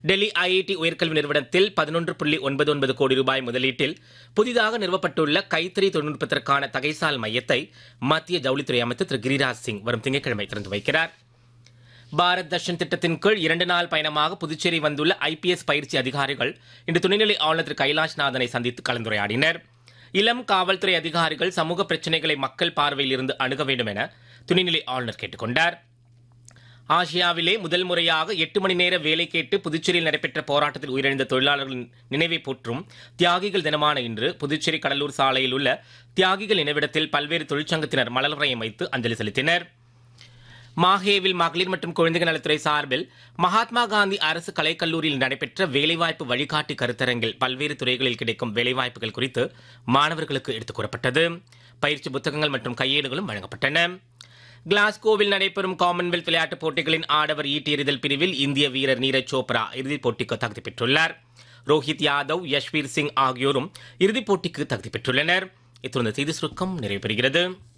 Delhi IIT உயர்கல்வி நிறுவனத்தில் பதினொன்று புள்ளி ஒன்பது ஒன்பது கோடி ரூபாய் முதலீட்டில் புதிதாக நிறுவப்பட்டுள்ள கைத்தறி தொழில்நுட்பத்திற்கான தகைசால் மையத்தை மத்திய ஜவுளித்துறை அமைச்சர் திரு கிரிராஜ் சிங் வரும் திங்கட்கிழமை திறந்து வைக்கிறார் பாரத் தர்ஷன் திட்டத்தின் கீழ் இரண்டு நாள் பயணமாக புதுச்சேரி வந்துள்ள ஐபிஎஸ் பயிற்சி அதிகாரிகள் இன்று துணைநிலை ஆளுநர் திரு கைலாஷ்நாதனை சந்தித்து கலந்துரையாடினர் இளம் காவல்துறை அதிகாரிகள் சமூக பிரச்சினைகளை மக்கள் பார்வையில் இருந்து அணுக வேண்டும் என துணைநிலை ஆளுநர் கேட்டுக்கொண்டார் ஆசியாவிலே முதல் முறையாக எட்டு மணி நேர வேலை கேட்டு புதுச்சேரியில் நடைபெற்ற போராட்டத்தில் உயிரிழந்த தொழிலாளர்களின் நினைவை போற்றும் தியாகிகள் தினமான இன்று புதுச்சேரி கடலூர் சாலையில் உள்ள தியாகிகள் நினைவிடத்தில் பல்வேறு தொழிற்சங்கத்தினர் மலர் வளையம் வைத்து அஞ்சலி செலுத்தினர் மாஹேவில் மகளிர் மற்றும் குழந்தைகள் நலத்துறை சார்பில் மகாத்மா காந்தி அரசு கலைக்கல்லூரியில் நடைபெற்ற வேலைவாய்ப்பு வழிகாட்டி கருத்தரங்கில் பல்வேறு துறைகளில் கிடைக்கும் வேலைவாய்ப்புகள் குறித்து மாணவர்களுக்கு எடுத்துக் கூறப்பட்டது பயிற்சி புத்தகங்கள் மற்றும் கையேடுகளும் வழங்கப்பட்டன கிளாஸ்கோவில் நடைபெறும் காமன்வெல்த் விளையாட்டுப் போட்டிகளின் ஆடவர் ஈட்டி எறிதல் பிரிவில் இந்திய வீரர் நீரஜ் சோப்ரா இறுதிப் போட்டிக்கு தகுதி பெற்றுள்ளார் ரோஹித் யாதவ் யஷ்வீர் சிங் ஆகியோரும் இறுதிப் போட்டிக்கு தகுதி பெற்றுள்ளனர் இத்துடன் இந்த செய்தி சுருக்கம் நிறைவு பெறுகிறது